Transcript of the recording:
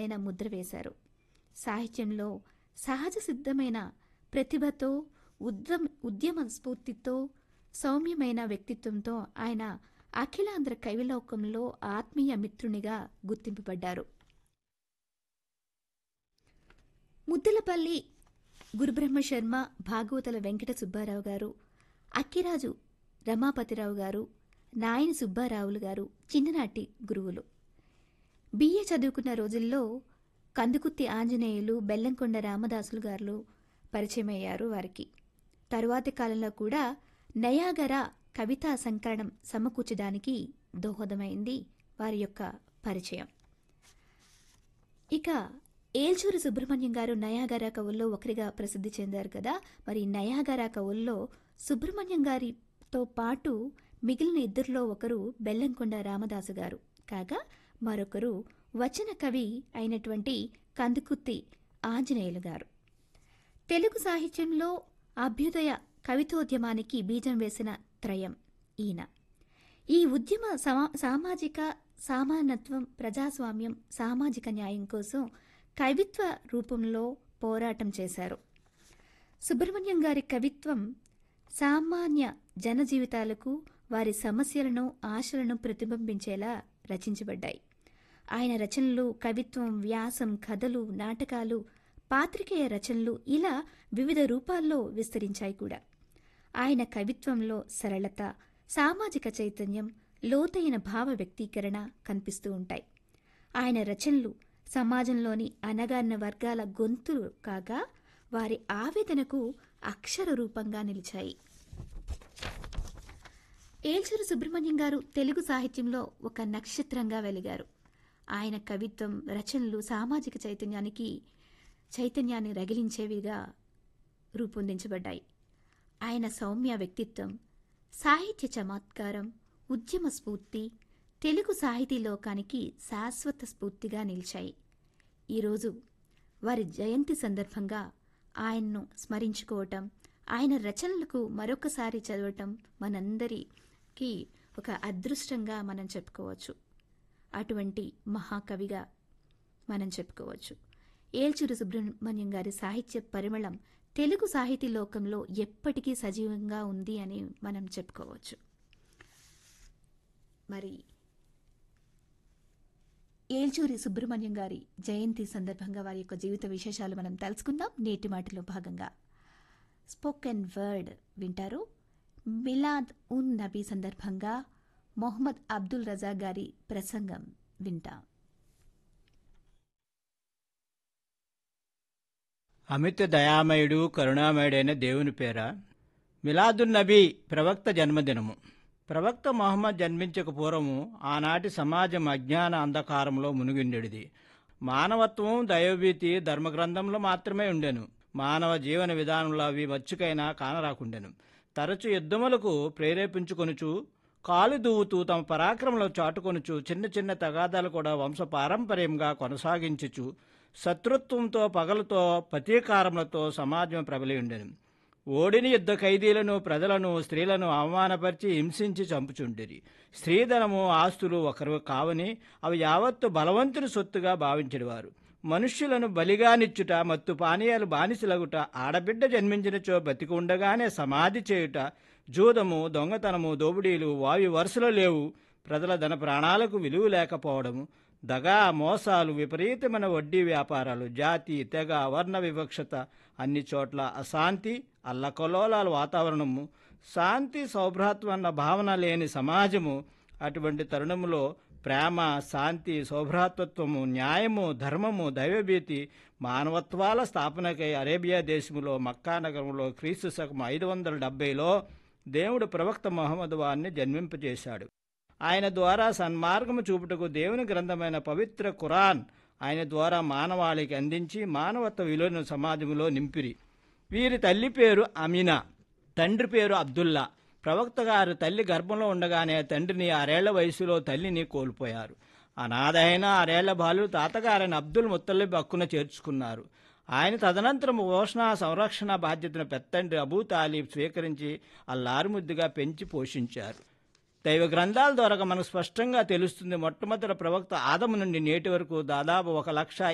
ఆయన ముద్ర వేశారు సాహిత్యంలో సహజ సిద్ధమైన ప్రతిభతో ఉద్యమ ఉద్యమ స్ఫూర్తితో సౌమ్యమైన వ్యక్తిత్వంతో ఆయన అఖిలాంధ్ర కవిలోకంలో ఆత్మీయ మిత్రునిగా గుర్తింపబడ్డారు ముద్దలపల్లి గురుబ్రహ్మ శర్మ భాగవతల వెంకట సుబ్బారావు గారు అక్కిరాజు రమాపతిరావు గారు నాయని సుబ్బారావులు గారు చిన్ననాటి గురువులు బిఏ చదువుకున్న రోజుల్లో కందుకుత్తి ఆంజనేయులు బెల్లంకొండ రామదాసులు గారు పరిచయమయ్యారు వారికి తరువాతి కాలంలో కూడా నయాగర కవితా సంకలనం సమకూర్చడానికి దోహదమైంది వారి యొక్క పరిచయం ఇక ఏల్చూరి సుబ్రహ్మణ్యం గారు నయాగర కవుల్లో ఒకరిగా ప్రసిద్ధి చెందారు కదా మరి నయాగర కవుల్లో సుబ్రహ్మణ్యం గారితో పాటు మిగిలిన ఇద్దరిలో ఒకరు బెల్లంకొండ రామదాసు గారు కాగా మరొకరు వచన కవి అయినటువంటి కందుకుత్తి ఆంజనేయులు గారు తెలుగు సాహిత్యంలో అభ్యుదయ కవితోద్యమానికి బీజం వేసిన త్రయం ఈయన ఈ ఉద్యమ సమా సామాజిక సమానత్వం ప్రజాస్వామ్యం సామాజిక న్యాయం కోసం కవిత్వ రూపంలో పోరాటం చేశారు సుబ్రహ్మణ్యం గారి కవిత్వం సామాన్య జనజీవితాలకు వారి సమస్యలను ఆశలను ప్రతిబింబించేలా రచించబడ్డాయి ఆయన రచనలు కవిత్వం వ్యాసం కథలు నాటకాలు పాత్రికేయ రచనలు ఇలా వివిధ రూపాల్లో విస్తరించాయి కూడా ఆయన కవిత్వంలో సరళత సామాజిక చైతన్యం లోతైన భావ వ్యక్తీకరణ కనిపిస్తూ ఉంటాయి ఆయన రచనలు సమాజంలోని అనగారిన వర్గాల గొంతులు కాగా వారి ఆవేదనకు అక్షర రూపంగా నిలిచాయి ఏల్చూరు సుబ్రహ్మణ్యం గారు తెలుగు సాహిత్యంలో ఒక నక్షత్రంగా వెలిగారు ఆయన కవిత్వం రచనలు సామాజిక చైతన్యానికి చైతన్యాన్ని రగిలించేవిగా రూపొందించబడ్డాయి ఆయన సౌమ్య వ్యక్తిత్వం సాహిత్య చమత్కారం ఉద్యమ స్ఫూర్తి తెలుగు సాహితీ లోకానికి శాశ్వత స్ఫూర్తిగా నిలిచాయి ఈరోజు వారి జయంతి సందర్భంగా ఆయన్ను స్మరించుకోవటం ఆయన రచనలకు మరొకసారి చదవటం మనందరికీ ఒక అదృష్టంగా మనం చెప్పుకోవచ్చు అటువంటి మహాకవిగా మనం చెప్పుకోవచ్చు ఏల్చూరు సుబ్రహ్మణ్యం గారి సాహిత్య పరిమళం తెలుగు సాహితీ లోకంలో ఎప్పటికీ సజీవంగా ఉంది అని మనం చెప్పుకోవచ్చు మరి ఏల్చూరి సుబ్రహ్మణ్యం గారి జయంతి సందర్భంగా వారి యొక్క జీవిత విశేషాలు మనం తెలుసుకుందాం నేటి మాటలో భాగంగా స్పోకెన్ వర్డ్ వింటారు మిలాద్ ఉన్ నబీ సందర్భంగా మొహమ్మద్ అబ్దుల్ రజా గారి ప్రసంగం వింటాం అమిత దయామయుడు కరుణామయుడైన దేవుని పేర మిలాదున్ నబీ ప్రవక్త జన్మదినము ప్రవక్త మొహమ్మద్ జన్మించక పూర్వము ఆనాటి సమాజం అజ్ఞాన అంధకారంలో మునిగిండెడిది మానవత్వం దైవభీతి ధర్మగ్రంథంలో మాత్రమే ఉండెను మానవ జీవన విధానంలో అవి మచ్చుకైనా కానరాకుండెను తరచు యుద్ధములకు ప్రేరేపించుకొనుచు కాలు దూవుతూ తమ పరాక్రమంలో చాటుకొనుచు చిన్న చిన్న తగాదాలు కూడా వంశ పారంపర్యంగా కొనసాగించుచు శత్రుత్వంతో పగలతో ప్రతీకారములతో సమాజం ప్రబలి ఉండెను ఓడిని యుద్ధ ఖైదీలను ప్రజలను స్త్రీలను అవమానపరిచి హింసించి చంపుచుండిరి స్త్రీధనము ఆస్తులు ఒకరు కావని అవి యావత్తు బలవంతుని సొత్తుగా భావించేవారు మనుష్యులను బలిగానిచ్చుట మత్తు పానీయాలు బానిసలగుట ఆడబిడ్డ జన్మించినచో బతికి ఉండగానే సమాధి చేయుట జూదము దొంగతనము దోపిడీలు వాయు వరుసలో లేవు ప్రజల ధన ప్రాణాలకు విలువ లేకపోవడము దగా మోసాలు విపరీతమైన వడ్డీ వ్యాపారాలు జాతి తెగ వర్ణ వివక్షత అన్ని చోట్ల అశాంతి అల్లకలోలాల వాతావరణము శాంతి సౌభ్రాత్వం అన్న భావన లేని సమాజము అటువంటి తరుణములో ప్రేమ శాంతి సౌభ్రాతత్వము న్యాయము ధర్మము దైవభీతి మానవత్వాల స్థాపనకై అరేబియా దేశములో మక్కా నగరంలో క్రీస్తు శకం ఐదు వందల డెబ్బైలో దేవుడు ప్రవక్త మహమ్మద్ వారిని జన్మింపజేశాడు ఆయన ద్వారా సన్మార్గము చూపుటకు దేవుని గ్రంథమైన పవిత్ర ఖురాన్ ఆయన ద్వారా మానవాళికి అందించి మానవత్వ విలువను సమాజంలో నింపిరి వీరి తల్లి పేరు అమీనా తండ్రి పేరు అబ్దుల్లా ప్రవక్త గారు తల్లి గర్భంలో ఉండగానే తండ్రిని ఆరేళ్ల వయసులో తల్లిని కోల్పోయారు అనాథైన ఆరేళ్ల బాలుడు తాతగారైన అబ్దుల్ ముత్తల్లిబ్ హక్కున చేర్చుకున్నారు ఆయన తదనంతరం పోషణ సంరక్షణ బాధ్యతను పెత్తండ్రి అబూ తాలీబ్ స్వీకరించి అల్లారుముద్దుగా పెంచి పోషించారు దైవ గ్రంథాల ద్వారా మనకు స్పష్టంగా తెలుస్తుంది మొట్టమొదటి ప్రవక్త ఆదము నుండి నేటి వరకు దాదాపు ఒక లక్ష